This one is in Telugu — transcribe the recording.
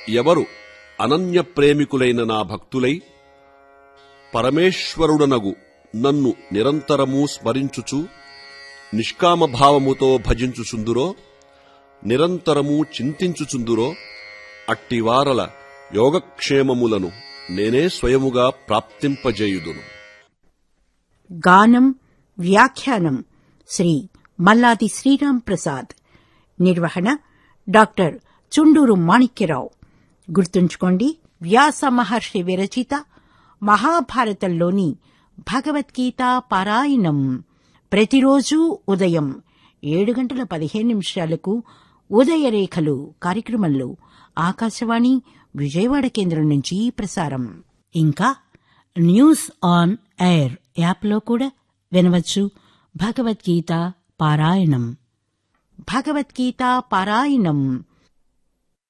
ఎవరు అనన్య ప్రేమికులైన నా భక్తులై పరమేశ్వరుడనగు నన్ను నిరంతరము స్మరించుచు నిష్కామభావముతో భజించుచుందురో నిరంతరము చింతించుచుందురో అట్టివారల యోగక్షేమములను నేనే స్వయముగా ప్రాప్తింపజేయుదును గానం వ్యాఖ్యానం శ్రీ మల్లాది శ్రీరాం ప్రసాద్ నిర్వహణ డాక్టర్ చుండూరు మాణిక్యరావు గుర్తుంచుకోండి వ్యాస మహర్షి విరచిత మహాభారతంలోని భగవద్గీత పారాయణం ప్రతిరోజు ఉదయం ఏడు గంటల పదిహేను నిమిషాలకు ఉదయరేఖలు కార్యక్రమంలో ఆకాశవాణి విజయవాడ కేంద్రం నుంచి ప్రసారం ఇంకా న్యూస్ ఆన్ ఎయిర్ యాప్లో కూడా వినవచ్చు భగవద్గీత పారాయణం భగవద్గీత పారాయణం